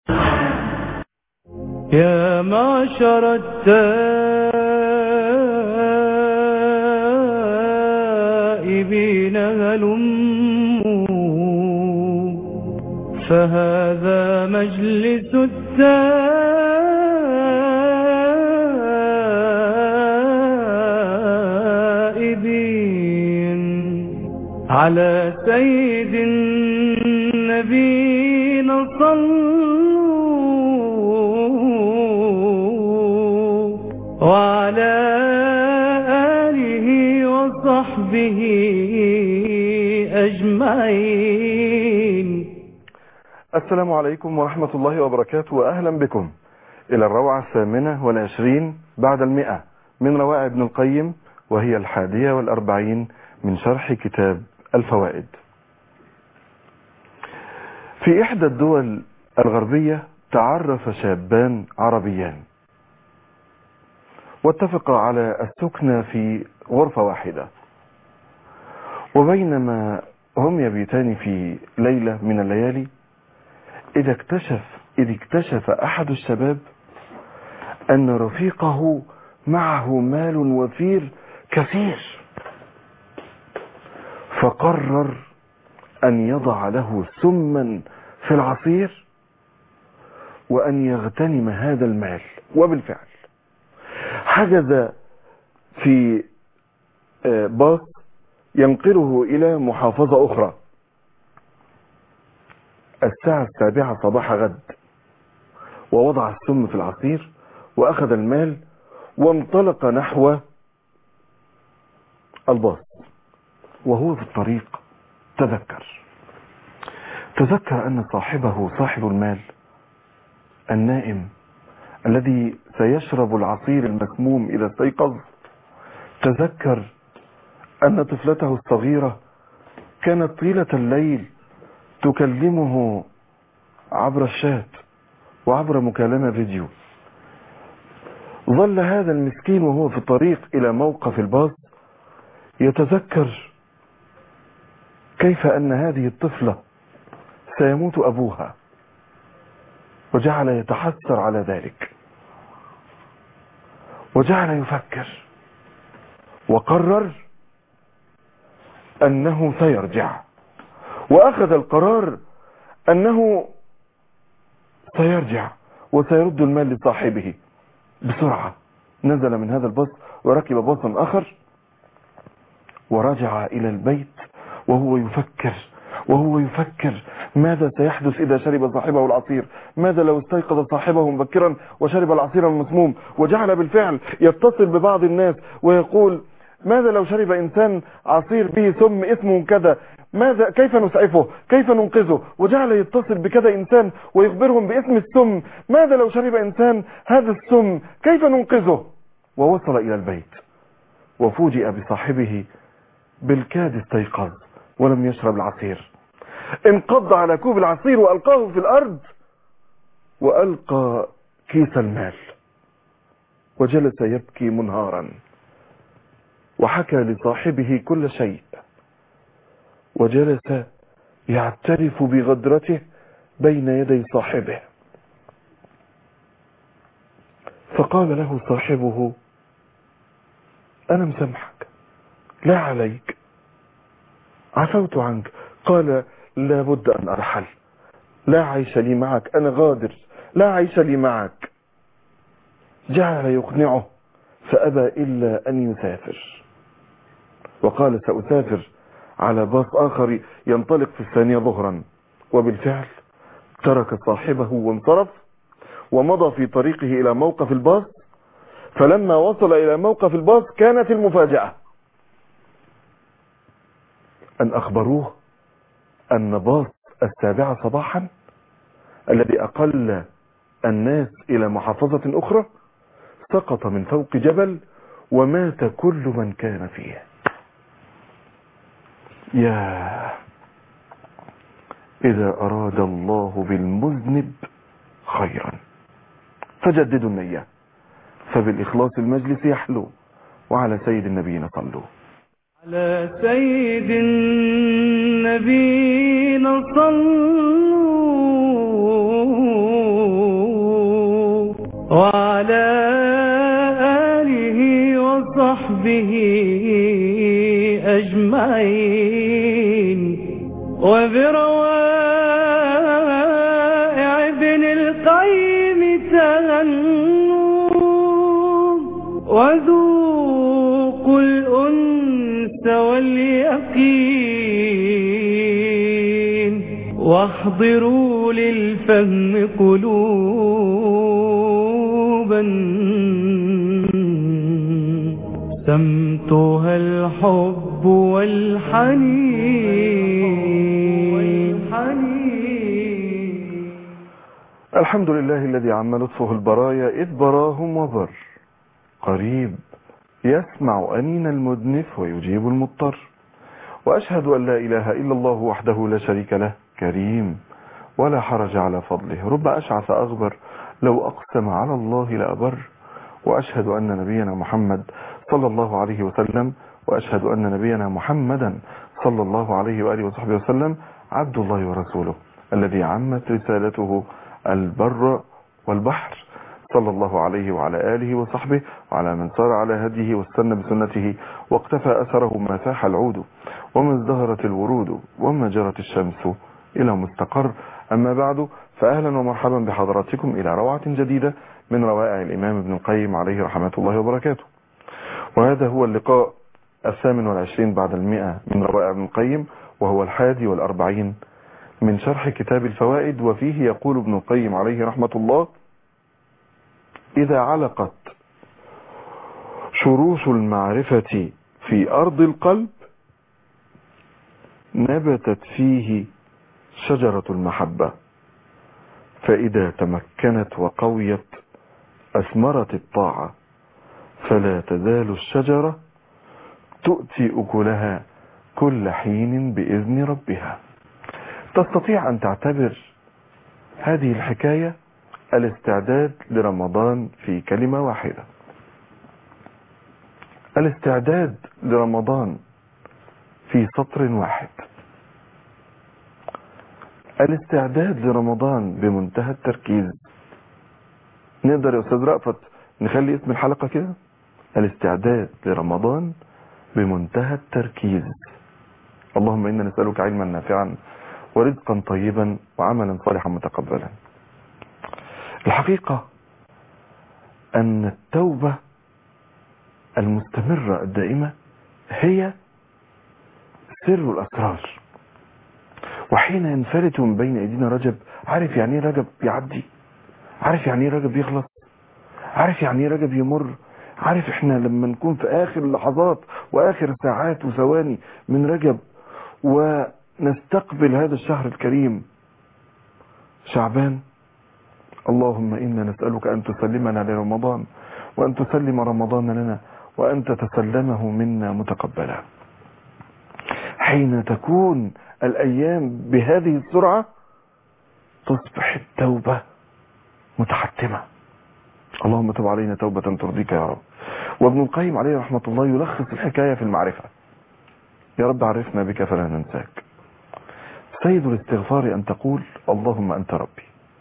يا معشر التائبين هلموا فهذا مجلس التائبين على سيد النبينا صلوا وعلى آله وصحبه أجمعين السلام عليكم ورحمة الله وبركاته وأهلا بكم إلى الروعة الثامنة والعشرين بعد المئة من روائع ابن القيم وهي الحادية والأربعين من شرح كتاب الفوائد في إحدى الدول الغربية تعرف شابان عربيان واتفقا على السكنة في غرفة واحدة وبينما هم يبيتان في ليلة من الليالي إذا اكتشف إذ اكتشف أحد الشباب أن رفيقه معه مال وفير كثير فقرر أن يضع له سما في العصير وأن يغتنم هذا المال وبالفعل حجز في باص ينقله إلى محافظة أخرى الساعة السابعة صباح غد ووضع السم في العصير وأخذ المال وانطلق نحو الباص وهو في الطريق تذكر تذكر أن صاحبه صاحب المال النائم الذي سيشرب العصير المسموم إذا استيقظ تذكر أن طفلته الصغيرة كانت طيلة الليل تكلمه عبر الشات وعبر مكالمة فيديو ظل هذا المسكين وهو في الطريق إلى موقف الباص يتذكر كيف أن هذه الطفلة سيموت أبوها وجعل يتحسر على ذلك وجعل يفكر وقرر أنه سيرجع وأخذ القرار أنه سيرجع وسيرد المال لصاحبه بسرعة نزل من هذا الباص وركب باصا آخر ورجع إلى البيت وهو يفكر وهو يفكر ماذا سيحدث إذا شرب صاحبه العصير ماذا لو استيقظ صاحبه مبكرا وشرب العصير المسموم وجعل بالفعل يتصل ببعض الناس ويقول ماذا لو شرب إنسان عصير به سم اسمه كذا ماذا كيف نسعفه كيف ننقذه وجعل يتصل بكذا إنسان ويخبرهم باسم السم ماذا لو شرب إنسان هذا السم كيف ننقذه ووصل إلى البيت وفوجئ بصاحبه بالكاد استيقظ ولم يشرب العصير انقض على كوب العصير وألقاه في الأرض وألقى كيس المال وجلس يبكي منهارا وحكى لصاحبه كل شيء وجلس يعترف بغدرته بين يدي صاحبه فقال له صاحبه أنا مسامحك لا عليك عفوت عنك قال لا بد أن أرحل لا عيش لي معك أنا غادر لا عيش لي معك جعل يقنعه فأبى إلا أن يسافر وقال سأسافر على باص آخر ينطلق في الثانية ظهرا وبالفعل ترك صاحبه وانصرف ومضى في طريقه إلى موقف الباص فلما وصل إلى موقف الباص كانت المفاجأة أن أخبروه أن باص السابعة صباحا الذي أقل الناس إلى محافظة أخرى سقط من فوق جبل ومات كل من كان فيه يا إذا أراد الله بالمذنب خيرا فجددوا النية فبالإخلاص المجلس يحلو وعلى سيد النبيين صلوا على سيد النبينا صلوا وعلى آله وصحبه أجمعين وبروائع ابن القيم تهنوا وذوقوا الأنس واليقين واحضروا للفهم قلوبا سمتها الحب والحنين الحمد لله الذي عم لطفه البرايا إذ براهم وبر قريب يسمع أنين المدنف ويجيب المضطر وأشهد أن لا إله إلا الله وحده لا شريك له كريم ولا حرج على فضله رب أشعث أغبر لو أقسم على الله لأبر وأشهد أن نبينا محمد صلى الله عليه وسلم وأشهد أن نبينا محمدا صلى الله عليه وآله وصحبه وسلم عبد الله ورسوله الذي عمت رسالته البر والبحر صلى الله عليه وعلى آله وصحبه وعلى من سار على هديه واستنى بسنته واقتفى أثره ما فاح العود وما ازدهرت الورود وما جرت الشمس إلى مستقر أما بعد فأهلا ومرحبا بحضراتكم إلى روعة جديدة من روائع الإمام ابن القيم عليه رحمة الله وبركاته وهذا هو اللقاء الثامن والعشرين بعد المئة من روائع ابن القيم وهو الحادي والأربعين من شرح كتاب الفوائد وفيه يقول ابن القيم عليه رحمة الله إذا علقت شروش المعرفة في أرض القلب نبتت فيه شجرة المحبة فإذا تمكنت وقويت أثمرت الطاعة فلا تزال الشجرة تؤتي أكلها كل حين بإذن ربها تستطيع أن تعتبر هذه الحكاية الاستعداد لرمضان في كلمة واحدة الاستعداد لرمضان في سطر واحد الاستعداد لرمضان بمنتهى التركيز نقدر يا أستاذ رأفت نخلي اسم الحلقة كده الاستعداد لرمضان بمنتهى التركيز اللهم إنا نسألك علما نافعا ورزقا طيبا وعملا صالحا متقبلا الحقيقة أن التوبة المستمرة الدائمة هي سر الأسرار وحين ينفلت من بين أيدينا رجب عارف يعني ايه رجب يعدي عارف يعني ايه رجب يخلص عارف يعني ايه رجب يمر عارف احنا لما نكون في آخر اللحظات وآخر ساعات وثواني من رجب ونستقبل هذا الشهر الكريم شعبان اللهم إنا نسألك أن تسلمنا لرمضان وأن تسلم رمضان لنا وأن تتسلمه منا متقبلا حين تكون الأيام بهذه السرعة تصبح التوبة متحتمة اللهم تب علينا توبة ترضيك يا رب وابن القيم عليه رحمة الله يلخص الحكاية في المعرفة يا رب عرفنا بك فلا ننساك سيد الاستغفار أن تقول اللهم أنت ربي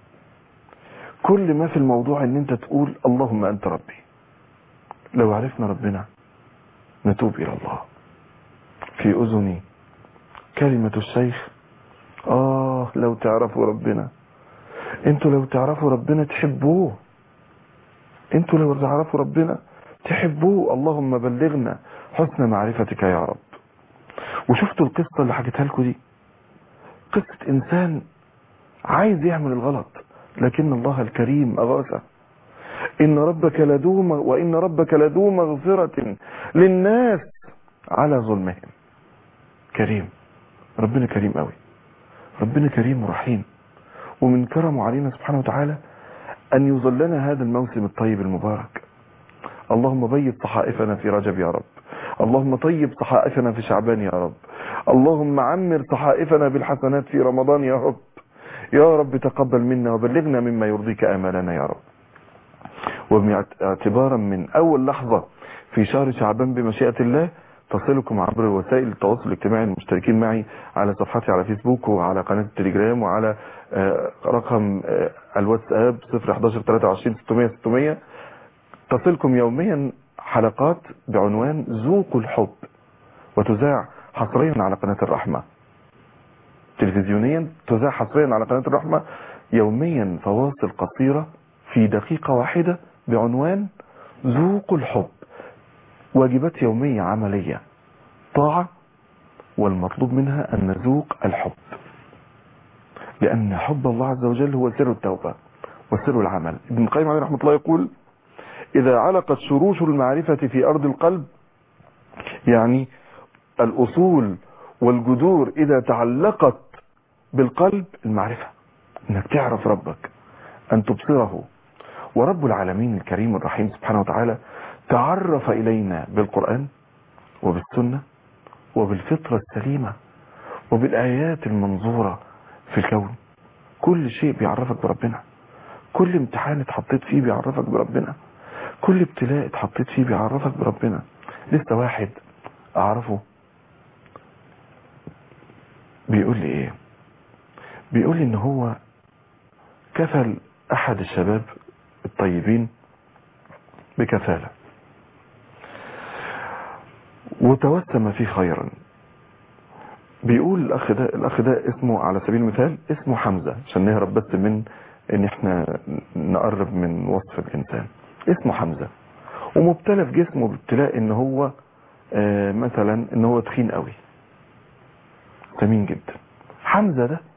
كل ما في الموضوع ان انت تقول اللهم انت ربي لو عرفنا ربنا نتوب الى الله في اذني كلمة الشيخ اه لو تعرفوا ربنا انتوا لو تعرفوا ربنا تحبوه انتوا لو تعرفوا ربنا تحبوه اللهم بلغنا حسن معرفتك يا رب وشفتوا القصة اللي حكيتها لكم دي قصة انسان عايز يعمل الغلط لكن الله الكريم أغاثه إن ربك لدوم وإن ربك لدو مغفرة للناس على ظلمهم كريم ربنا كريم قوي ربنا كريم ورحيم ومن كرمه علينا سبحانه وتعالى أن يظلنا هذا الموسم الطيب المبارك اللهم بيض صحائفنا في رجب يا رب اللهم طيب صحائفنا في شعبان يا رب اللهم عمر صحائفنا بالحسنات في رمضان يا رب يا رب تقبل منا وبلغنا مما يرضيك آمالنا يا رب واعتبارا من أول لحظة في شهر شعبان بمشيئة الله تصلكم عبر وسائل التواصل الاجتماعي المشتركين معي على صفحتي على فيسبوك وعلى قناة التليجرام وعلى آه، رقم آه، الواتساب 011 23 600 600 تصلكم يوميا حلقات بعنوان ذوقوا الحب وتذاع حصريا على قناة الرحمة تلفزيونيا تذاع حصريا على قناة الرحمة يوميا فواصل قصيرة في دقيقة واحدة بعنوان ذوقوا الحب واجبات يومية عملية طاعة والمطلوب منها أن نذوق الحب لأن حب الله عز وجل هو سر التوبة وسر العمل ابن القيم عليه رحمة الله يقول إذا علقت شروش المعرفة في أرض القلب يعني الأصول والجذور إذا تعلقت بالقلب المعرفة انك تعرف ربك ان تبصره ورب العالمين الكريم الرحيم سبحانه وتعالى تعرف الينا بالقرآن وبالسنة وبالفطرة السليمة وبالآيات المنظورة في الكون كل شيء بيعرفك بربنا كل امتحان اتحطيت فيه بيعرفك بربنا كل ابتلاء اتحطيت فيه بيعرفك بربنا لسه واحد اعرفه بيقول لي ايه بيقول لي ان هو كفل احد الشباب الطيبين بكفالة وتوسم فيه خيرا بيقول الاخ ده الاخ ده اسمه على سبيل المثال اسمه حمزة عشان نهرب بس من ان احنا نقرب من وصف الانسان اسمه حمزة ومبتلى في جسمه بابتلاء ان هو آه مثلا ان هو تخين قوي سمين جدا حمزة ده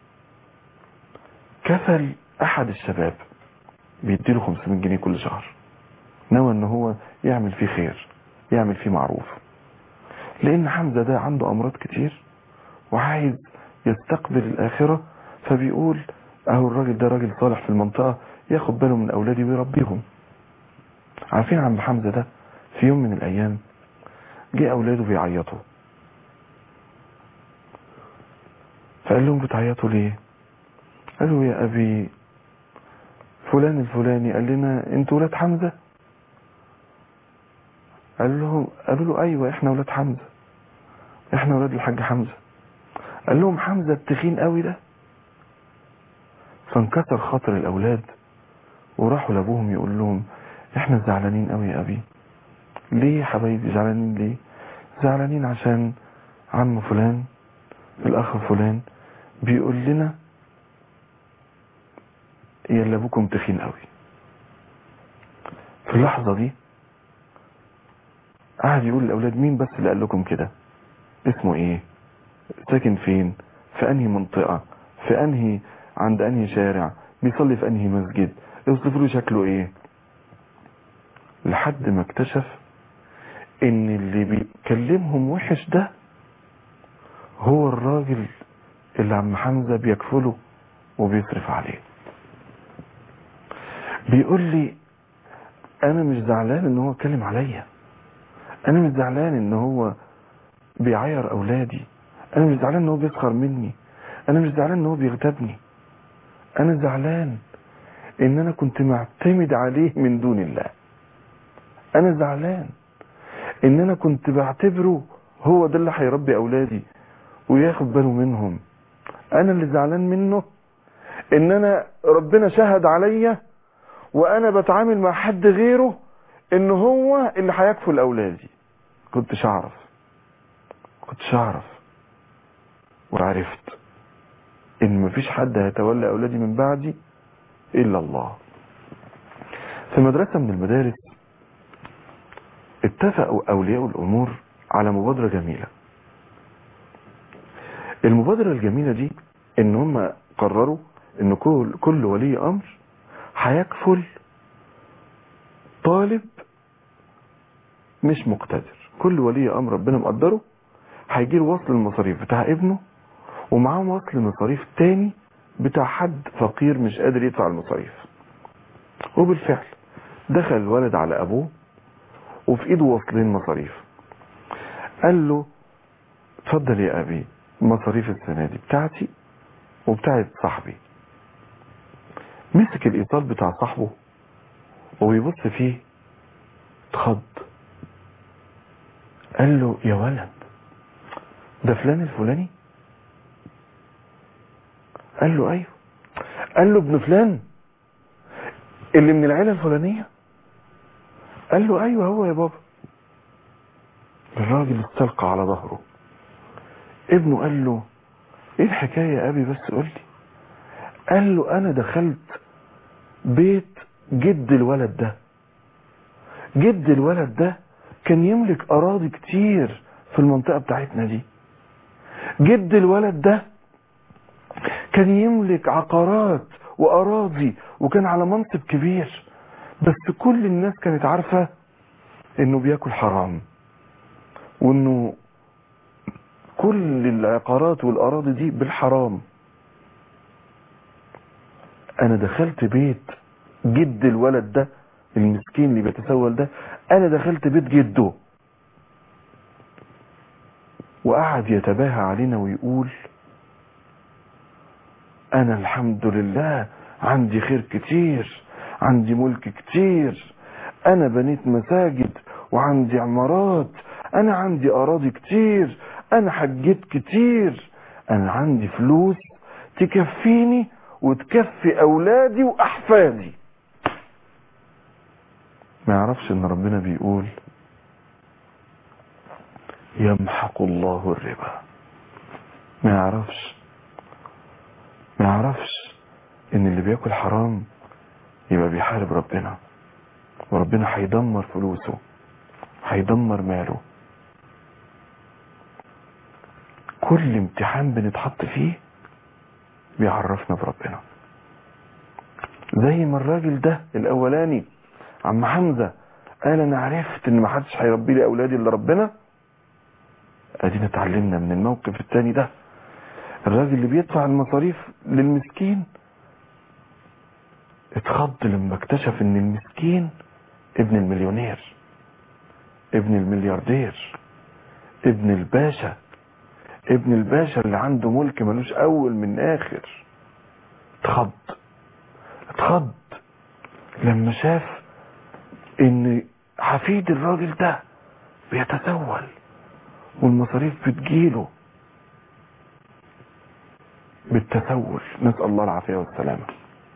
كفل احد الشباب بيديله 500 جنيه كل شهر نوى ان هو يعمل فيه خير يعمل فيه معروف لان حمزة ده عنده امراض كتير وعايز يستقبل الاخرة فبيقول اهو الراجل ده راجل صالح في المنطقة ياخد باله من اولادي ويربيهم عارفين عم حمزة ده في يوم من الايام جه اولاده بيعيطوا فقال لهم بتعيطوا ليه قالوا يا ابي فلان الفلاني قال لنا انتوا ولاد حمزة قال لهم قالوا له ايوه احنا ولاد حمزة احنا ولاد الحاج حمزة قال لهم حمزة التخين قوي ده فانكسر خاطر الاولاد وراحوا لابوهم يقول لهم احنا زعلانين قوي يا ابي ليه يا حبايبي زعلانين ليه زعلانين عشان عم فلان الاخ فلان بيقول لنا يلا ابوكم تخين قوي في اللحظة دي قعد يقول للاولاد مين بس اللي قال لكم كده اسمه ايه ساكن فين في انهي منطقة في انهي عند انهي شارع بيصلي في انهي مسجد يوصف له شكله ايه لحد ما اكتشف ان اللي بيكلمهم وحش ده هو الراجل اللي عم حمزة بيكفله وبيصرف عليه بيقول لي انا مش زعلان ان هو اتكلم عليا انا مش زعلان ان هو بيعير اولادي انا مش زعلان ان هو بيسخر مني انا مش زعلان ان هو بيغتابني انا زعلان ان انا كنت معتمد عليه من دون الله انا زعلان ان انا كنت بعتبره هو ده اللي هيربي اولادي وياخد باله منهم انا اللي زعلان منه ان انا ربنا شهد عليا وانا بتعامل مع حد غيره ان هو اللي هيكفل اولادي كنتش اعرف كنتش اعرف وعرفت ان مفيش حد هيتولى اولادي من بعدي الا الله في مدرسة من المدارس اتفقوا اولياء الامور على مبادرة جميلة المبادرة الجميلة دي ان هم قرروا ان كل, كل ولي امر هيكفل طالب مش مقتدر كل ولي امر ربنا مقدره هيجي له وصل المصاريف بتاع ابنه ومعاه وصل مصاريف تاني بتاع حد فقير مش قادر يدفع المصاريف وبالفعل دخل الولد على ابوه وفي ايده وصلين مصاريف قال له اتفضل يا ابي مصاريف السنة دي بتاعتي وبتاعت صاحبي مسك الايصال بتاع صاحبه وبيبص فيه اتخض قال له يا ولد ده فلان الفلاني قال له ايوه قال له ابن فلان اللي من العيله الفلانيه قال له ايوه هو يا بابا الراجل استلقى على ظهره ابنه قال له ايه الحكايه يا ابي بس قول لي قال له انا دخلت بيت جد الولد ده جد الولد ده كان يملك اراضي كتير في المنطقه بتاعتنا دي جد الولد ده كان يملك عقارات واراضي وكان على منصب كبير بس كل الناس كانت عارفه انه بياكل حرام وانه كل العقارات والاراضي دي بالحرام انا دخلت بيت جد الولد ده المسكين اللي بيتسول ده انا دخلت بيت جده وقعد يتباهى علينا ويقول انا الحمد لله عندي خير كتير عندي ملك كتير انا بنيت مساجد وعندي عمارات انا عندي اراضي كتير انا حجيت كتير انا عندي فلوس تكفيني وتكفي اولادي واحفادي ما يعرفش ان ربنا بيقول يمحق الله الربا ما يعرفش ما يعرفش ان اللي بياكل حرام يبقى بيحارب ربنا وربنا هيدمر فلوسه هيدمر ماله كل امتحان بنتحط فيه بيعرفنا بربنا زي ما الراجل ده الاولاني عم حمزة قال انا عرفت ان ما حدش هيربي لي اولادي الا ربنا ادينا اتعلمنا من الموقف التاني ده الراجل اللي بيدفع المصاريف للمسكين اتخض لما اكتشف ان المسكين ابن المليونير ابن الملياردير ابن الباشا ابن الباشا اللي عنده ملك ملوش اول من اخر اتخض اتخض لما شاف ان حفيد الراجل ده بيتسول والمصاريف بتجيله بالتسول نسأل الله العافية والسلامة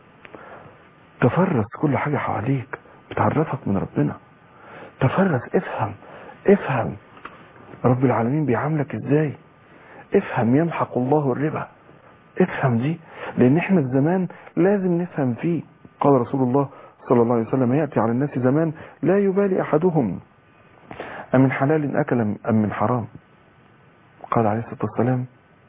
تفرس كل حاجة حواليك بتعرفك من ربنا تفرس افهم افهم رب العالمين بيعاملك ازاي افهم يمحق الله الربا افهم دي لان احنا في زمان لازم نفهم فيه قال رسول الله صلى الله عليه وسلم يأتي على الناس زمان لا يبالي احدهم أم من حلال أكل أم من حرام قال عليه الصلاة والسلام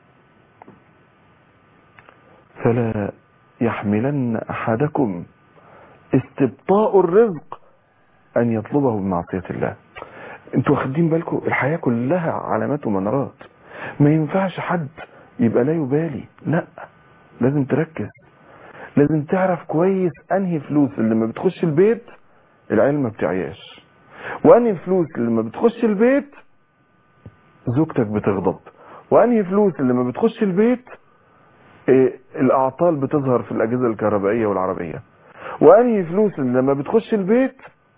فلا يحملن أحدكم استبطاء الرزق أن يطلبه بمعصية الله انتوا واخدين بالكم الحياة كلها علامات ومنارات ما ينفعش حد يبقى لا يبالي لا لازم تركز لازم تعرف كويس انهي فلوس اللي لما بتخش البيت العيال ما بتعياش وانهي فلوس اللي لما بتخش البيت زوجتك بتغضب وانهي فلوس اللي لما بتخش البيت إيه الاعطال بتظهر في الاجهزه الكهربائيه والعربيه وانهي فلوس اللي لما بتخش البيت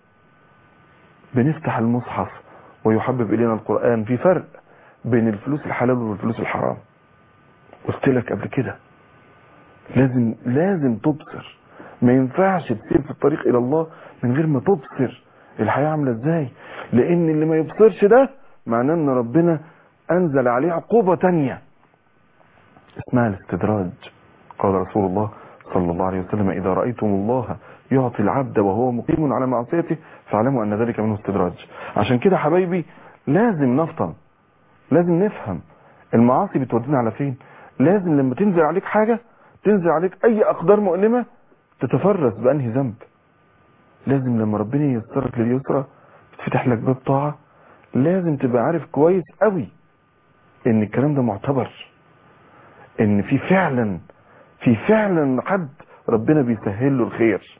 بنفتح المصحف ويحبب الينا القران في فرق بين الفلوس الحلال والفلوس الحرام قلت لك قبل كده لازم لازم تبصر ما ينفعش تسير في الطريق الى الله من غير ما تبصر الحياة عاملة ازاي لان اللي ما يبصرش ده معناه ان ربنا انزل عليه عقوبة تانية اسمها الاستدراج قال رسول الله صلى الله عليه وسلم اذا رأيتم الله يعطي العبد وهو مقيم على معصيته فاعلموا ان ذلك منه استدراج عشان كده حبايبي لازم نفطن لازم نفهم المعاصي بتودينا على فين لازم لما تنزل عليك حاجة تنزل عليك اي اقدار مؤلمة تتفرس بانهي ذنب لازم لما ربنا ييسرك لليسرى يتفتح لك باب طاعة لازم تبقى عارف كويس قوي ان الكلام ده معتبر ان في فعلا في فعلا حد ربنا بيسهل له الخير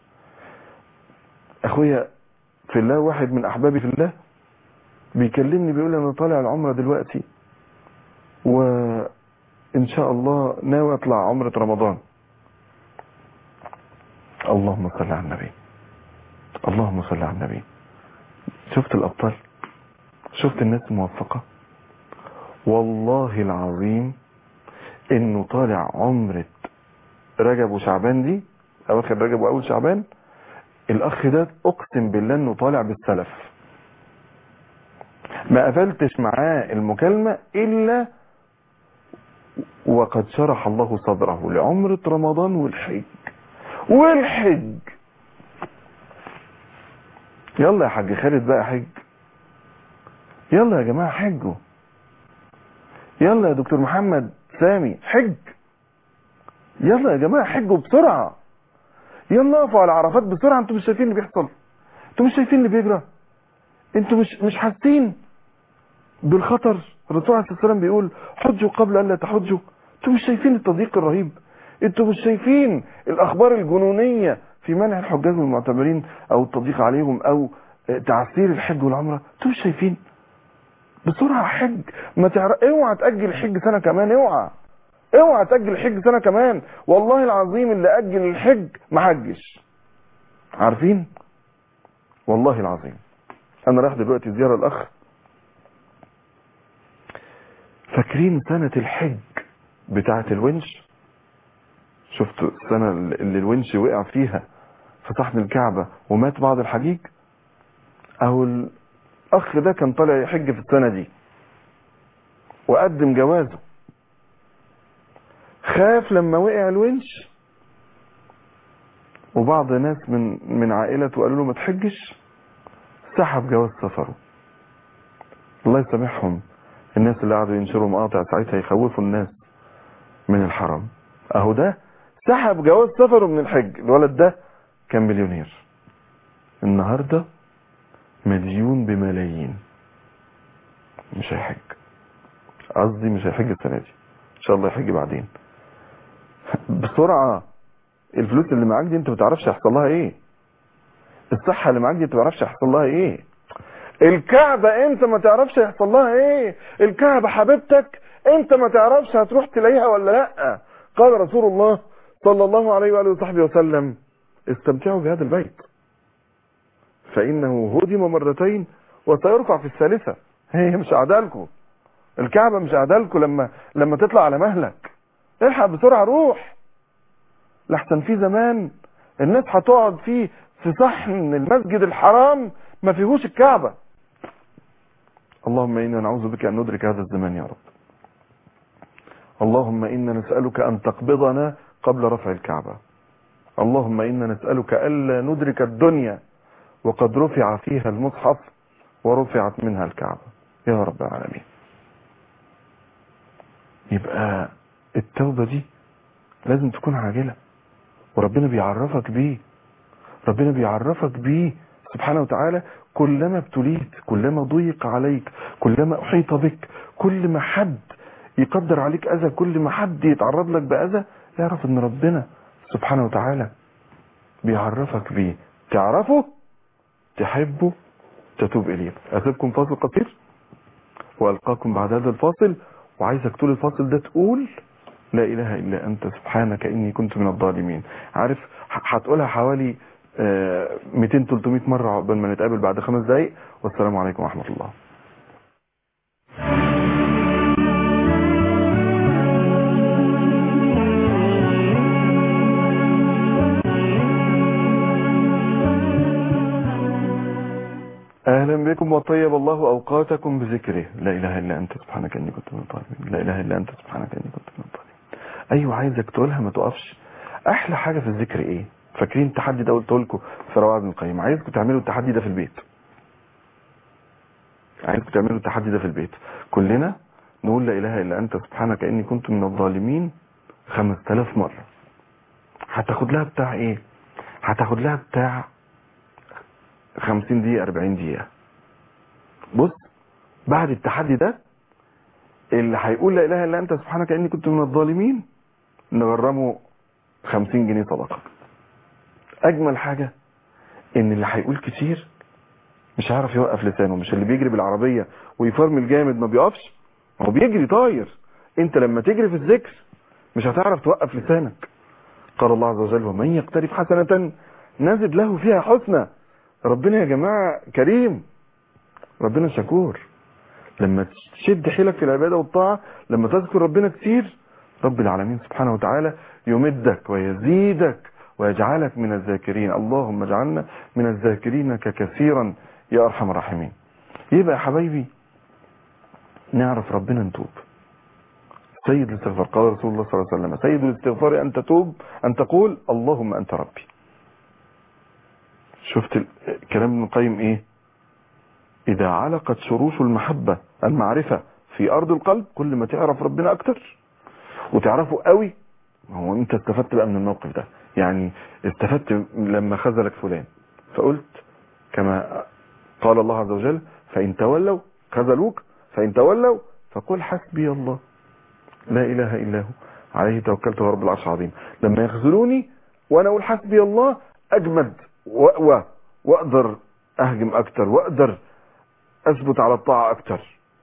اخويا في الله واحد من احبابي في الله بيكلمني بيقول انا طالع العمرة دلوقتي وان شاء الله ناوي اطلع عمرة رمضان اللهم صل على النبي اللهم صل على النبي شفت الابطال شفت الناس الموفقة والله العظيم انه طالع عمرة رجب وشعبان دي اواخر رجب واول شعبان الاخ ده اقسم بالله انه طالع بالسلف ما قفلتش معاه المكالمة الا وقد شرح الله صدره لعمرة رمضان والحج والحج يلا يا حاج خالد بقى حج يلا يا جماعة حجوا يلا يا دكتور محمد سامي حج يلا يا جماعة حجوا بسرعة يلا اقفوا على عرفات بسرعة انتوا مش شايفين اللي بيحصل انتوا مش شايفين اللي بيجرى انتوا مش مش حاسين بالخطر الرسول عليه الصلاه والسلام بيقول حجوا قبل الا تحجوا انتوا مش شايفين التضييق الرهيب انتوا مش شايفين الاخبار الجنونيه في منع الحجاج والمعتمرين او التضييق عليهم او تعسير الحج والعمره انتوا مش شايفين بسرعه حج ما تعرف اوعى تاجل الحج سنه كمان اوعى اوعى تاجل الحج سنه كمان والله العظيم اللي اجل الحج ما حجش عارفين والله العظيم انا رايح دلوقتي زياره الاخ فاكرين سنة الحج بتاعة الونش شفتوا السنة اللي الونش وقع فيها في صحن الكعبة ومات بعض الحجيج او الاخ ده كان طالع يحج في السنة دي وقدم جوازه خاف لما وقع الونش وبعض ناس من من عائلته قالوا له ما تحجش سحب جواز سفره الله يسامحهم الناس اللي قعدوا ينشروا مقاطع ساعتها يخوفوا الناس من الحرم اهو ده سحب جواز سفره من الحج الولد ده كان مليونير النهارده مديون بملايين مش هيحج قصدي مش هيحج السنه دي ان شاء الله يحج بعدين بسرعه الفلوس اللي معاك دي انت ما تعرفش هيحصل لها ايه الصحه اللي معاك دي انت ما تعرفش هيحصل لها ايه الكعبة انت ما تعرفش هيحصل لها ايه الكعبة حبيبتك انت ما تعرفش هتروح تلاقيها ولا لا قال رسول الله صلى الله عليه وآله وصحبه وسلم استمتعوا بهذا البيت فإنه هدم مرتين وسيرفع في الثالثة هي مش أعدالكم الكعبة مش أعدالكم لما لما تطلع على مهلك الحق بسرعة روح لحسن في زمان الناس هتقعد فيه في صحن المسجد الحرام ما فيهوش الكعبة اللهم إنا نعوذ بك أن ندرك هذا الزمان يا رب اللهم إنا نسألك أن تقبضنا قبل رفع الكعبة اللهم إنا نسألك ألا ندرك الدنيا وقد رفع فيها المصحف ورفعت منها الكعبة يا رب العالمين يبقى التوبة دي لازم تكون عاجلة وربنا بيعرفك بيه ربنا بيعرفك بيه سبحانه وتعالى كلما ابتليت كلما ضيق عليك كلما احيط بك كل ما حد يقدر عليك اذى كل ما حد يتعرض لك باذى اعرف ان ربنا سبحانه وتعالى بيعرفك بيه تعرفه تحبه تتوب اليه اسيبكم فاصل قصير والقاكم بعد هذا الفاصل وعايزك طول الفاصل ده تقول لا اله الا انت سبحانك اني كنت من الظالمين عارف هتقولها حوالي 200 300 مرة عقبال ما نتقابل بعد خمس دقايق والسلام عليكم ورحمة الله اهلا بكم وطيب الله اوقاتكم بذكره لا اله الا انت سبحانك اني كنت من الظالمين لا اله الا انت سبحانك اني كنت من الظالمين ايوه عايزك تقولها ما تقفش احلى حاجة في الذكر ايه فاكرين التحدي ده قلت لكم في رواه ابن القيم عايزكم تعملوا التحدي ده في البيت عايزكم تعملوا التحدي ده في البيت كلنا نقول لا اله الا انت سبحانك اني كنت من الظالمين 5000 مرة هتاخد لها بتاع ايه هتاخد لها بتاع 50 دقيقة 40 دقيقة بص بعد التحدي ده اللي هيقول لا اله الا انت سبحانك اني كنت من الظالمين نغرمه 50 جنيه صدقه اجمل حاجة ان اللي هيقول كتير مش هيعرف يوقف لسانه مش اللي بيجري بالعربية ويفرمل جامد ما بيقفش هو بيجري طاير انت لما تجري في الذكر مش هتعرف توقف لسانك قال الله عز وجل ومن يقترف حسنة نزد له فيها حسنة ربنا يا جماعة كريم ربنا شكور لما تشد حيلك في العبادة والطاعة لما تذكر ربنا كتير رب العالمين سبحانه وتعالى يمدك ويزيدك ويجعلك من الذاكرين اللهم اجعلنا من الذاكرين كثيرا يا أرحم الراحمين يبقى يا حبايبي نعرف ربنا نتوب سيد الاستغفار قال رسول الله صلى الله عليه وسلم سيد الاستغفار أن تتوب أن تقول اللهم أنت ربي شفت ال- كلام ابن القيم ايه اذا علقت شروش المحبة المعرفة في ارض القلب كل ما تعرف ربنا اكتر وتعرفه قوي هو انت استفدت بقى من الموقف ده يعني استفدت لما خذلك فلان فقلت كما قال الله عز وجل فان تولوا خذلوك فان تولوا فقل حسبي الله لا اله الا هو عليه توكلت ورب العرش العظيم لما يخذلوني وانا اقول حسبي الله اجمد واقوى واقدر اهجم اكتر واقدر اثبت على الطاعة اكتر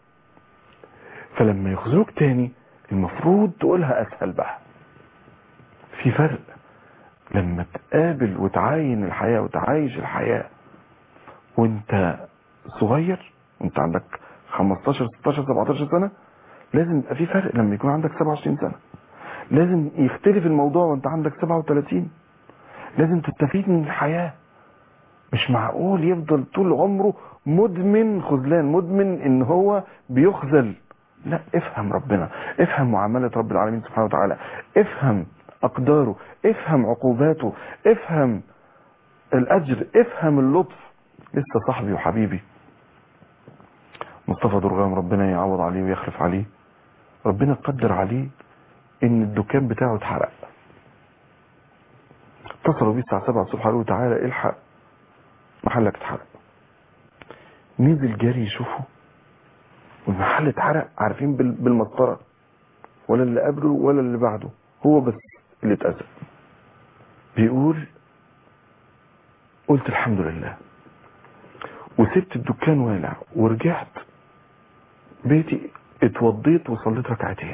فلما يخذلوك تاني المفروض تقولها اسهل بقى في فرق لما تقابل وتعاين الحياة وتعايش الحياة وانت صغير وانت عندك 15 16 17 سنة لازم يبقى في فرق لما يكون عندك 27 سنة لازم يختلف الموضوع وانت عندك 37 لازم تستفيد من الحياة مش معقول يفضل طول عمره مدمن خذلان مدمن ان هو بيخذل لا افهم ربنا افهم معاملة رب العالمين سبحانه وتعالى افهم اقداره افهم عقوباته افهم الاجر افهم اللطف لسه صاحبي وحبيبي مصطفى درغام ربنا يعوض عليه ويخلف عليه ربنا قدر عليه ان الدكان بتاعه اتحرق اتصلوا بيه الساعة 7 الصبح قالوا له تعالى الحق محلك اتحرق نزل جري يشوفه والمحل اتحرق عارفين بال- بالمسطرة ولا اللي قبله ولا اللي بعده هو بس اللي اتأذى بيقول قلت الحمد لله وسبت الدكان والع ورجعت بيتي اتوضيت وصليت ركعتين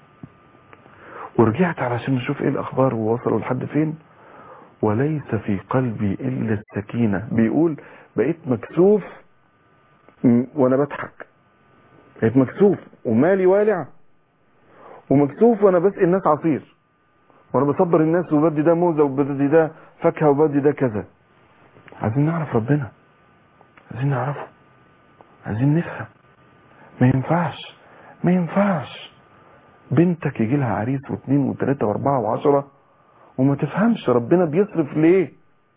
ورجعت علشان نشوف ايه الاخبار ووصلوا لحد فين وليس في قلبي الا السكينة بيقول بقيت مكسوف م- وانا بضحك بقيت مكسوف ومالي والع ومكسوف وانا بسقي الناس عصير وانا بصبر الناس وبدي ده موزة وبدي ده فاكهة وبدي ده كذا عايزين نعرف ربنا عايزين نعرفه عايزين نفهم ما ينفعش ما ينفعش بنتك يجي لها عريس واثنين وثلاثة واربعة وعشرة وما تفهمش ربنا بيصرف ليه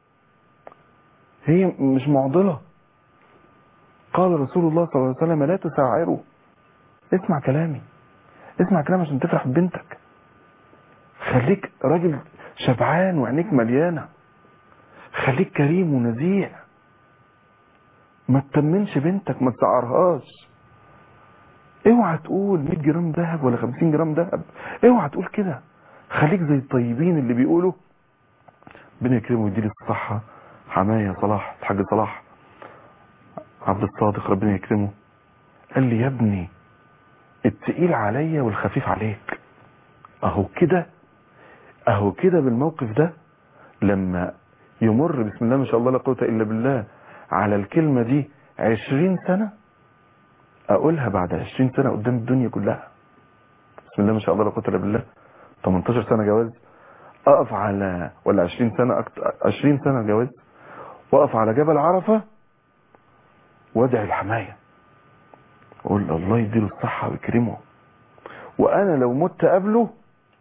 هي مش معضلة قال رسول الله صلى الله عليه وسلم لا تسعروا اسمع كلامي اسمع كلامي عشان تفرح ببنتك خليك راجل شبعان وعينيك مليانة خليك كريم ونزيه ما تطمنش بنتك ما تسعرهاش اوعى تقول 100 جرام ذهب ولا 50 جرام ذهب اوعى تقول كده خليك زي الطيبين اللي بيقولوا ربنا يكرمه ويديله الصحة حماية صلاح الحاج صلاح عبد الصادق ربنا يكرمه قال لي يا ابني التقيل عليا والخفيف عليك اهو كده اهو كده بالموقف ده لما يمر بسم الله ما شاء الله لا قوة الا بالله على الكلمة دي عشرين سنة اقولها بعد عشرين سنة قدام الدنيا كلها بسم الله ما شاء الله لا قوة الا بالله 18 سنة جواز اقف على ولا 20 سنة أكتر 20 سنة جواز واقف على جبل عرفة وادعي الحماية اقول الله يديله الصحة ويكرمه وانا لو مت قبله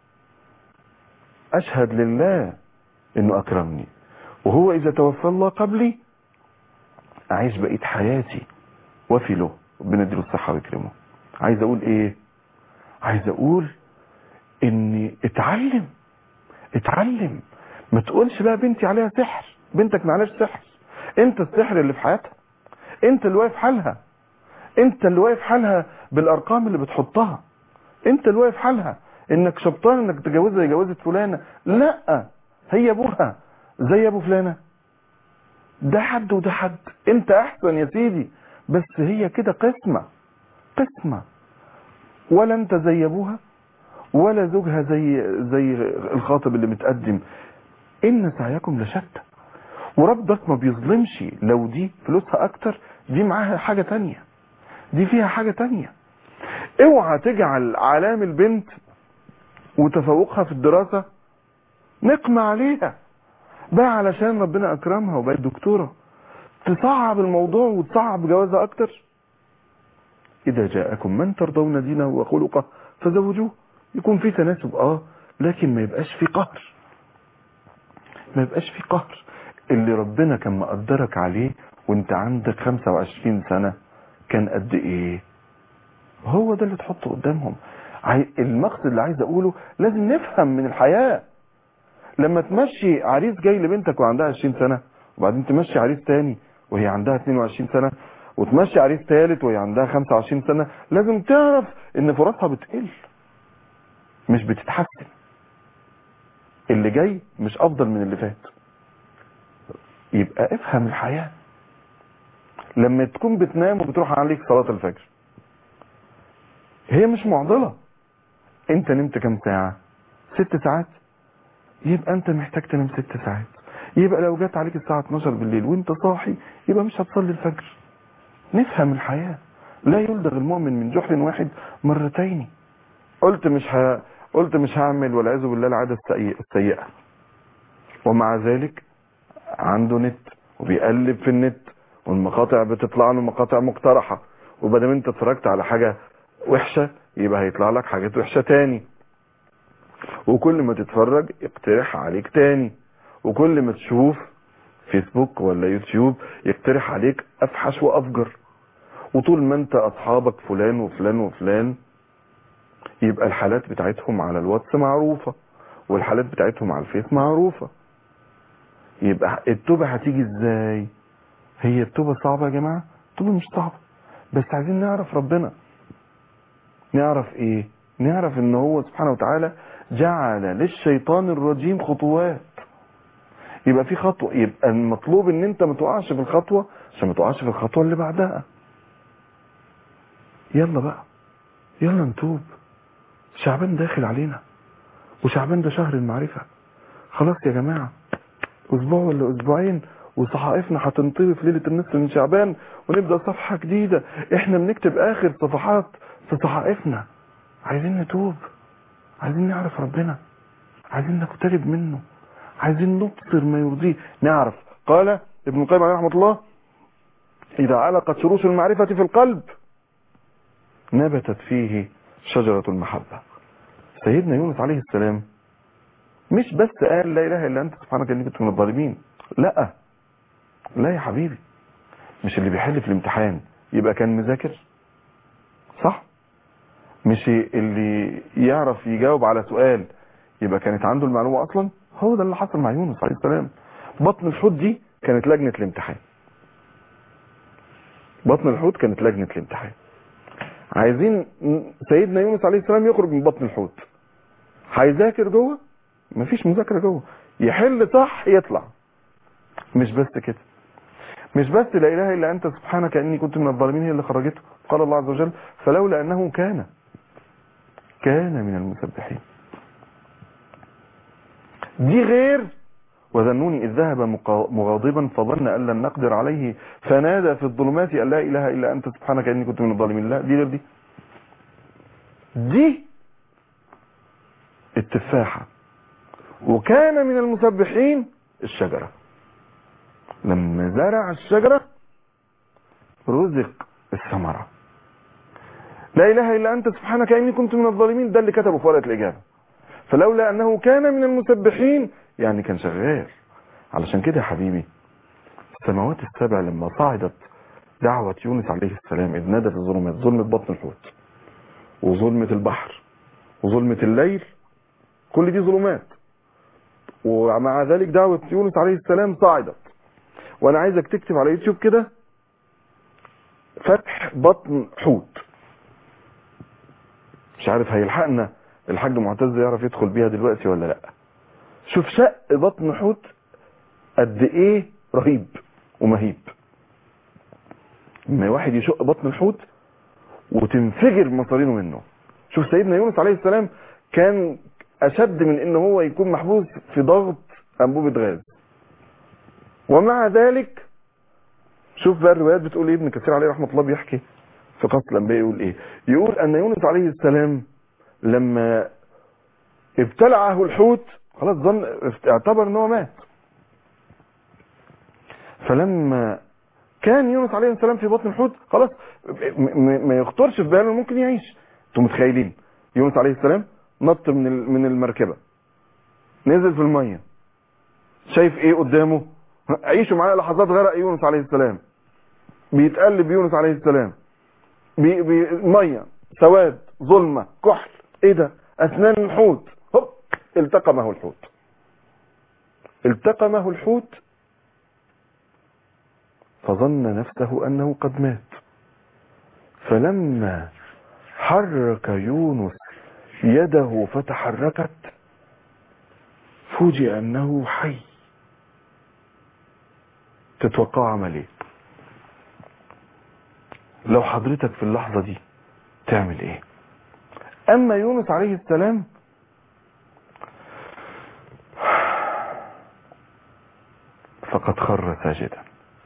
اشهد لله انه اكرمني وهو اذا توفى الله قبلي اعيش بقية حياتي وفي له ربنا يديله الصحة ويكرمه عايز اقول ايه عايز اقول اني اتعلم اتعلم ما تقولش بقى بنتي عليها سحر بنتك معلاش سحر انت السحر اللي في حياتها انت اللي واقف حالها انت اللي واقف حالها بالارقام اللي بتحطها انت اللي واقف حالها انك شبطان انك تجوزها زي جوازة فلانة لا هي ابوها زي ابو فلانة ده حد وده حد انت احسن يا سيدي بس هي كده قسمة قسمة ولا انت زي ابوها ولا زوجها زي زي الخاطب اللي متقدم ان سعيكم لشتى وربك ما بيظلمش لو دي فلوسها اكتر دي معاها حاجة تانية دي فيها حاجة تانية اوعى تجعل علام البنت وتفوقها في الدراسة نقمة عليها بقى علشان ربنا اكرمها وبقت دكتورة تصعب الموضوع وتصعب جوازها اكتر اذا جاءكم من ترضون دينه وخلقه فزوجوه يكون في تناسب اه لكن ما يبقاش في قهر ما يبقاش في قهر اللي ربنا كان مقدرك عليه وانت عندك 25 سنة كان قد ايه هو ده اللي تحطه قدامهم عاي- المقصد اللي عايز اقوله لازم نفهم من الحياة لما تمشي عريس جاي لبنتك وعندها 20 سنة وبعدين تمشي عريس تاني وهي عندها 22 سنة وتمشي عريس تالت وهي عندها 25 سنة لازم تعرف ان فرصها بتقل مش بتتحسن اللي جاي مش افضل من اللي فات يبقى افهم الحياة لما تكون بتنام وبتروح عليك صلاة الفجر هي مش معضلة انت نمت كام ساعة ست ساعات يبقى انت محتاج تنام ست ساعات يبقى لو جت عليك الساعة 12 بالليل وانت صاحي يبقى مش هتصلي الفجر نفهم الحياة لا يلدغ المؤمن من جحر واحد مرتين قلت مش ه... قلت مش هعمل والعياذ بالله العادة السيئة السيئة ومع ذلك عنده نت وبيقلب في النت والمقاطع بتطلع له مقاطع مقترحة وبدل انت اتفرجت على حاجة وحشة يبقى هيطلع لك حاجات وحشة تاني وكل ما تتفرج يقترح عليك تاني وكل ما تشوف فيسبوك ولا يوتيوب يقترح عليك افحش وافجر وطول ما انت اصحابك فلان وفلان وفلان يبقى الحالات بتاعتهم على الواتس معروفة والحالات بتاعتهم على الفيس معروفة يبقى التوبة هتيجي ازاي هي التوبة صعبة يا جماعة التوبة مش صعبة بس عايزين نعرف ربنا نعرف ايه نعرف ان هو سبحانه وتعالى جعل للشيطان الرجيم خطوات يبقى في خطوة يبقى المطلوب ان انت ما تقعش في الخطوة عشان ما تقعش في الخطوة اللي بعدها يلا بقى يلا نتوب شعبان داخل علينا وشعبان ده شهر المعرفة خلاص يا جماعة اسبوع ولا اسبوعين وصحائفنا هتنطوي في ليلة النصف من شعبان ونبدأ صفحة جديدة احنا بنكتب اخر صفحات في صحائفنا عايزين نتوب عايزين نعرف ربنا عايزين نقترب منه عايزين نبصر ما يرضيه نعرف قال ابن القيم عليه رحمة الله إذا علقت شروش المعرفة في القلب نبتت فيه شجرة المحبة سيدنا يونس عليه السلام مش بس قال لا إله إلا أنت سبحانك إني كنت من الظالمين لا لا يا حبيبي مش اللي بيحل في الامتحان يبقى كان مذاكر صح مش اللي يعرف يجاوب على سؤال يبقى كانت عنده المعلومة أصلا هو ده اللي حصل مع يونس عليه السلام بطن الحوت دي كانت لجنة الامتحان بطن الحوت كانت لجنة الامتحان عايزين سيدنا يونس عليه السلام يخرج من بطن الحوت هيذاكر جوه مفيش مذاكرة جوه يحل صح يطلع مش بس كده مش بس لا اله الا انت سبحانك اني كنت من الظالمين هي اللي خرجته قال الله عز وجل فلولا انه كان كان من المسبحين دي غير وذنوني إذ ذهب مقا- مغاضبا فظن أن لن نقدر عليه فنادى في الظلمات أن لا إله إلا أنت سبحانك إني كنت من الظالمين لا دي غير دي دي التفاحة وكان من المسبحين الشجرة لما زرع الشجرة رزق الثمرة لا إله إلا أنت سبحانك إني كنت من الظالمين ده اللي كتبه في ورقة الإجابة فلولا أنه كان من المسبحين يعني كان شغال علشان كده يا حبيبي السماوات السبع لما صعدت دعوة يونس عليه السلام إذ نادى في الظلمات ظلمة بطن الحوت وظلمة البحر وظلمة الليل كل دي ظلمات ومع ذلك دعوة يونس عليه السلام صعدت وانا عايزك تكتب على يوتيوب كده فتح بطن حوت مش عارف هيلحقنا الحاج معتز يعرف يدخل بيها دلوقتي ولا لا شوف شق بطن حوت قد ايه رهيب ومهيب لما واحد يشق بطن الحوت وتنفجر مصارينه منه شوف سيدنا يونس عليه السلام كان اشد من ان هو يكون محبوس في ضغط انبوبة غاز ومع ذلك شوف بقى الروايات بتقول ايه ابن كثير عليه رحمة الله بيحكي في قصة الأنبياء يقول إيه يقول أن يونس عليه السلام لما ابتلعه الحوت خلاص ظن اعتبر ان هو مات فلما كان يونس عليه السلام في بطن الحوت خلاص م- م- ما يخطرش في باله ممكن يعيش انتوا متخيلين يونس عليه السلام نط من ال- من المركبه نزل في الميه شايف ايه قدامه عيشوا معايا لحظات غرق يونس عليه السلام بيتقلب يونس عليه السلام بي بي ميه سواد ظلمه كحل ايه ده اسنان الحوت هوب التقمه الحوت التقمه الحوت فظن نفسه انه قد مات فلما حرك يونس يده فتحركت فوجئ انه حي تتوقع عمل ايه لو حضرتك في اللحظة دي تعمل ايه اما يونس عليه السلام فقد خر ساجدا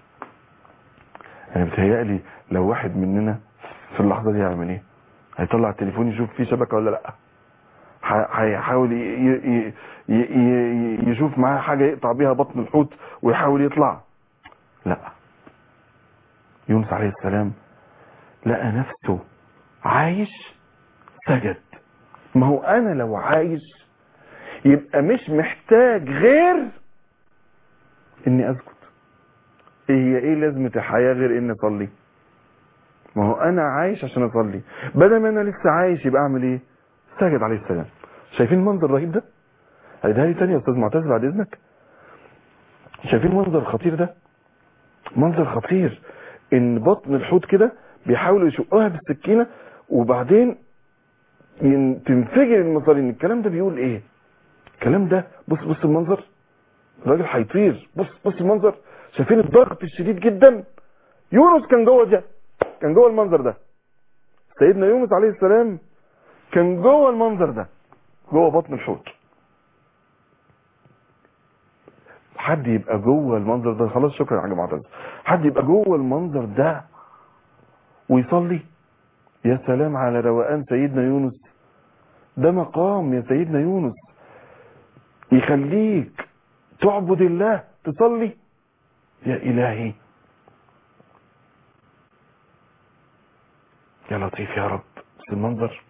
يعني بتهيألي لو واحد مننا في اللحظة دي هيعمل ايه هيطلع التليفون يشوف فيه شبكة ولا لا ح- هيحاول ي- ي- ي- ي- يشوف معاه حاجة يقطع بيها بطن الحوت ويحاول يطلع لا يونس عليه السلام لقى نفسه عايش سجد ما هو انا لو عايش يبقى مش محتاج غير اني اسجد هي ايه لازمة الحياة غير اني اصلي ما هو انا عايش عشان اصلي بدل ما انا لسه عايش يبقى اعمل ايه ساجد عليه السلام شايفين المنظر الرهيب ده هيديها لي تاني يا استاذ معتز بعد اذنك شايفين المنظر الخطير ده منظر خطير ان بطن الحوت كده بيحاولوا يشقوها بالسكينة وبعدين ين- تنفجر المصارين الكلام ده بيقول ايه الكلام ده بص بص المنظر الراجل هيطير بص بص المنظر شايفين الضغط الشديد جدا يونس كان جوه ده كان جوه المنظر ده سيدنا يونس عليه السلام كان جوه المنظر ده جوه بطن الحوت حد يبقى جوه المنظر ده خلاص شكرا يا جماعه معتز حد يبقى جوه المنظر ده ويصلي يا سلام على روقان سيدنا يونس ده مقام يا سيدنا يونس يخليك تعبد الله تصلي يا إلهي يا لطيف يا رب بس المنظر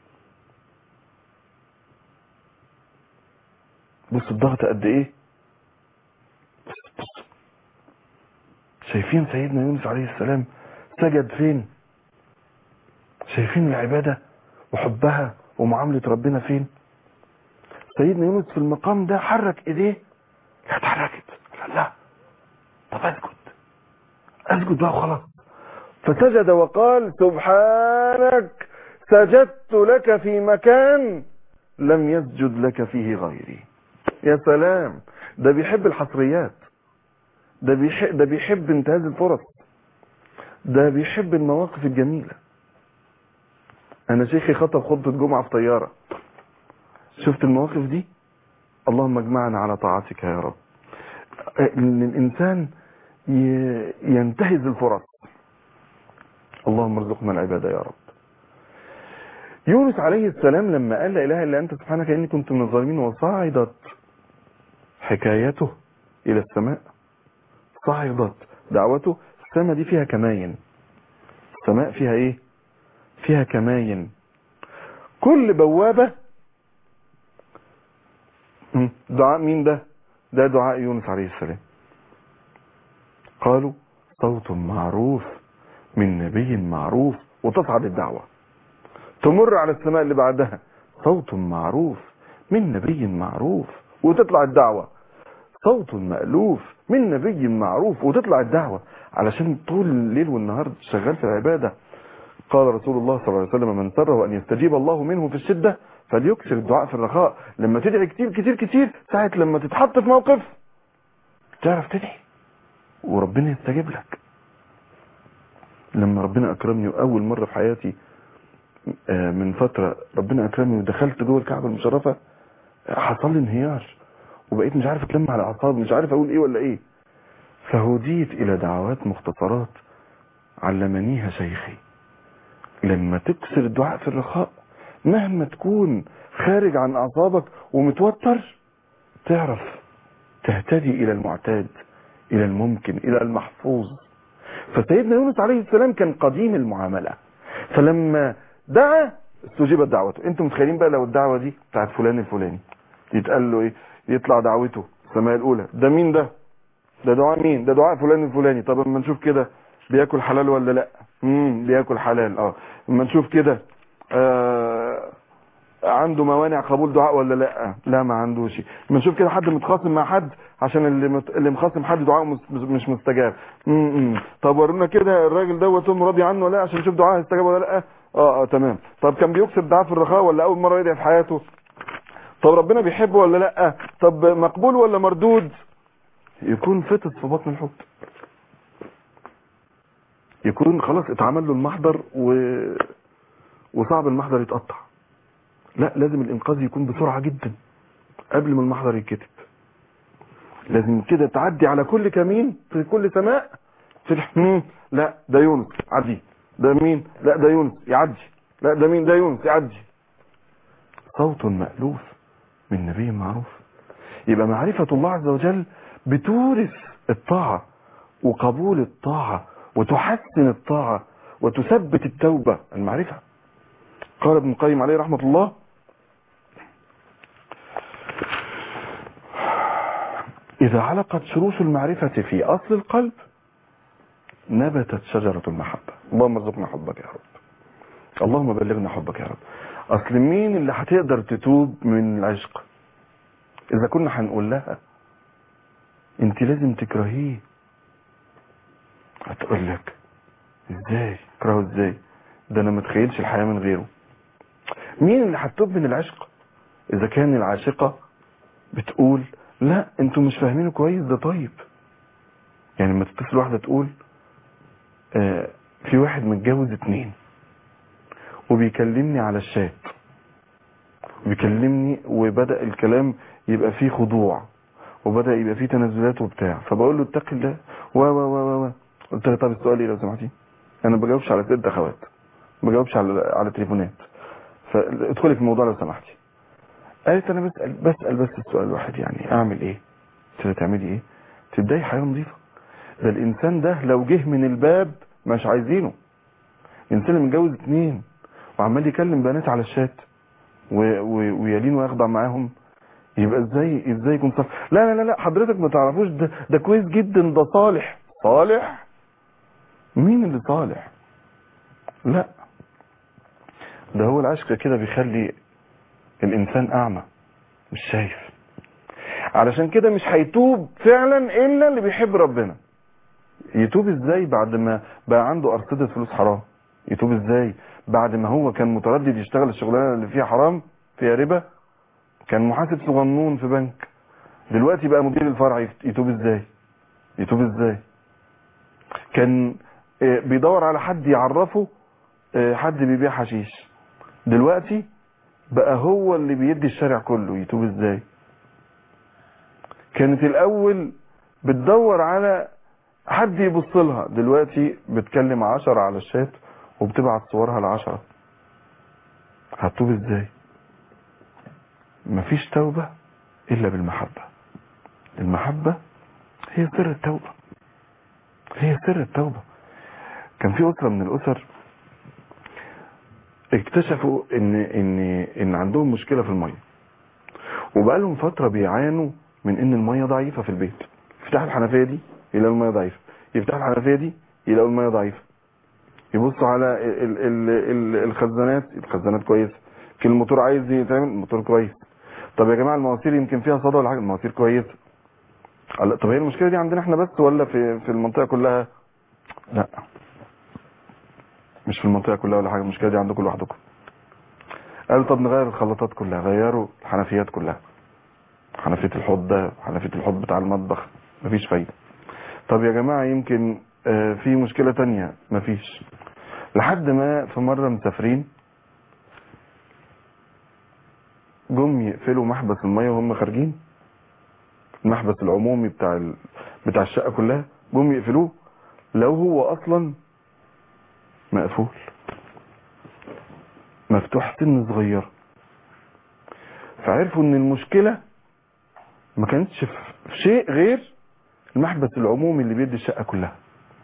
بص الضغط قد ايه بص بص شايفين سيدنا يونس عليه السلام سجد فين شايفين العبادة وحبها ومعاملة ربنا فين سيدنا يونس في المقام ده حرك ايديه لا اتحركت لا لا طب اسجد اسجد بقى وخلاص فسجد وقال سبحانك سجدت لك في مكان لم يسجد لك فيه غيري يا سلام ده بيحب الحصريات ده بيحب, ده بيحب انتهاز الفرص ده بيحب المواقف الجميلة انا شيخي خطب خطبة جمعة في طيارة شفت المواقف دي اللهم اجمعنا على طاعتك يا رب ان الانسان ي- ينتهز الفرص اللهم ارزقنا العبادة يا رب يونس عليه السلام لما قال لا اله الا انت سبحانك اني كنت من الظالمين وصعدت حكايته الى السماء صعدت دعوته السماء دي فيها كماين السماء فيها ايه فيها كماين كل بوابة مم. دعاء مين ده ده دعاء يونس عليه السلام قالوا صوت معروف من نبي معروف وتصعد الدعوة تمر على السماء اللي بعدها صوت معروف من نبي معروف وتطلع الدعوة صوت مألوف من نبي معروف وتطلع الدعوة علشان طول الليل والنهار شغال في العبادة قال رسول الله صلى الله عليه وسلم من سره أن يستجيب الله منه في الشدة فليكسر الدعاء في الرخاء لما تدعي كتير كتير كتير ساعة لما تتحط في موقف تعرف تدعي وربنا يستجيب لك لما ربنا أكرمني وأول مرة في حياتي آه، من فترة ربنا أكرمني ودخلت جوه الكعبة المشرفة آه، حصل لي انهيار وبقيت مش عارف اتلم على اعصابي مش عارف اقول ايه ولا ايه فهديت الى دعوات مختصرات علمنيها شيخي لما تكسر الدعاء في الرخاء مهما تكون خارج عن اعصابك ومتوتر تعرف تهتدي الى المعتاد الى الممكن الى المحفوظ فسيدنا يونس عليه السلام كان قديم المعاملة فلما دعا استجيبت دعوته انتم متخيلين بقى لو الدعوة دي بتاعت فلان الفلاني يتقال له ايه يطلع دعوته السماء الاولى ده مين ده ده دعاء مين ده دعاء فلان الفلاني طب اما نشوف كده بياكل حلال ولا لا امم بياكل حلال اه اما نشوف كده آه عنده موانع قبول دعاء ولا لا لا ما عندوش اما نشوف كده حد متخاصم مع حد عشان اللي مت... اللي مخاصم حد دعاءه مس... مش مستجاب امم طب ورونا كده الراجل دوت ام راضي عنه ولا لا عشان نشوف دعاءه هيستجاب ولا لا اه اه تمام طب كان بيكسب دعاء في الرخاء ولا اول مره يدعي في حياته طب ربنا بيحبه ولا لا طب مقبول ولا مردود يكون فتت في بطن الحوت يكون خلاص اتعمل له المحضر و... وصعب المحضر يتقطع لا لازم الانقاذ يكون بسرعة جدا قبل ما المحضر يتكتب لازم كده تعدي على كل كمين في كل سماء تفتح مم. لا ده يونس عدي ده مين لا ده يونس يعدي لا ده مين ده يونس يعدي صوت مألوف من نبي معروف يبقى معرفة الله عز وجل بتورث الطاعة وقبول الطاعة وتحسن الطاعة وتثبت التوبة المعرفة قال ابن القيم عليه رحمة الله إذا علقت شروش المعرفة في أصل القلب نبتت شجرة المحبة اللهم ارزقنا حبك يا رب اللهم بلغنا حبك يا رب أصل مين اللي هتقدر تتوب من العشق إذا كنا هنقول لها انت لازم تكرهيه هتقول لك ازاي اكرهه ازاي ده انا ما اتخيلش الحياة من غيره مين اللي هتتوب من العشق اذا كان العاشقة بتقول لا انتوا مش فاهمينه كويس ده طيب يعني لما تتصل واحدة تقول آه في واحد متجوز اتنين وبيكلمني على الشات بيكلمني وبدأ الكلام يبقى فيه خضوع وبدأ يبقى فيه تنازلات وبتاع فبقول له اتق الله و و و و قلت له طب السؤال ايه لو سمحتي انا ما بجاوبش على ست اخوات ما بجاوبش على على تليفونات فادخلي في الموضوع لو سمحتي قالت انا بسال بسال بس السؤال الواحد يعني اعمل ايه قلت لها تعملي ايه تبداي حياه نظيفه ده الانسان ده لو جه من الباب مش عايزينه الانسان اللي متجوز اتنين وعمال يكلم بنات على الشات و- و- ويلين ويخضع معاهم يبقى ازاي ازاي يكون صالح لا لا لا لا حضرتك ما تعرفوش ده ده كويس جدا ده صالح صالح مين اللي صالح لا ده هو العشق كده بيخلي الانسان اعمى مش شايف علشان كده مش هيتوب فعلا الا اللي بيحب ربنا يتوب ازاي بعد ما بقى عنده ارصده فلوس حرام يتوب ازاي بعد ما هو كان متردد يشتغل الشغلانه اللي فيها حرام فيها ربا كان محاسب صغنون في بنك دلوقتي بقى مدير الفرع يت- يتوب ازاي يتوب ازاي كان آه، بيدور على حد يعرفه آه، حد بيبيع حشيش دلوقتي بقى هو اللي بيدي الشارع كله يتوب ازاي كانت الاول بتدور على حد يبص لها دلوقتي بتكلم عشرة على الشات وبتبعت صورها لعشرة هتوب ازاي مفيش توبة الا بالمحبة المحبة هي سر التوبة هي سر التوبة كان في أسرة من الأسر اكتشفوا ان ان ان عندهم مشكلة في المية وبقالهم فترة بيعانوا من ان المية ضعيفة في البيت يفتحوا الحنفية دي يلاقوا المية ضعيفة يفتحوا الحنفية دي يلاقوا المية ضعيفة يبصوا على ال ال ال الخزانات الخزانات كويسة يمكن الموتور عايز يتعمل الموتور كويس طب يا جماعة المواسير يمكن فيها صدى ولا حاجة المواسير كويسة قال طب هي المشكلة دي عندنا احنا بس ولا في في المنطقة كلها لا مش في المنطقة كلها ولا حاجة المشكلة دي عندكم لوحدكم قالوا طب نغير الخلاطات كلها غيروا الحنفيات كلها حنفية الحوض ده حنفية الحوض بتاع المطبخ مفيش فايدة طب يا جماعة يمكن آه، في مشكلة تانية مفيش لحد ما في مرة مسافرين جم يقفلوا محبس المية وهم خارجين المحبس العمومي بتاع ال... بتاع الشقة كلها جم يقفلوه لو هو اصلا مقفول مفتوح سن صغير فعرفوا ان المشكلة ما كانتش في شيء غير المحبس العمومي اللي بيدي الشقة كلها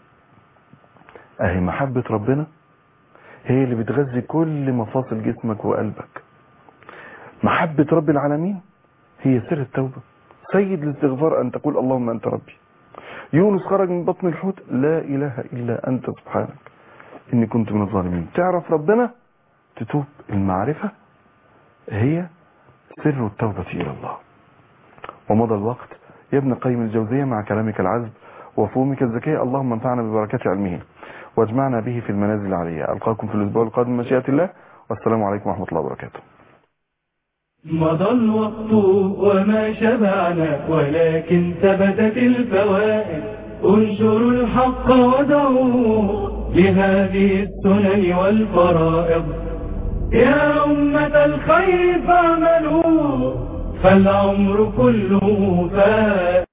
اهي محبة ربنا هي اللي بتغذي كل مفاصل جسمك وقلبك محبة رب العالمين هي سر التوبة سيد الاستغفار أن تقول اللهم أنت ربي يونس خرج من بطن الحوت لا إله إلا أنت سبحانك إني كنت من الظالمين تعرف ربنا تتوب المعرفة هي سر التوبة إلى الله ومضى الوقت يا ابن قيم الجوزية مع كلامك العذب وفهمك الذكية اللهم انفعنا ببركات علمه واجمعنا به في المنازل العليا ألقاكم في الأسبوع القادم مشيئة الله والسلام عليكم ورحمة الله وبركاته مضى الوقت وما شبعنا ولكن ثبتت الفوائد انشروا الحق ودعوه لهذه السنن والفرائض يا أمة الخير فاعملوا فالعمر كله فائد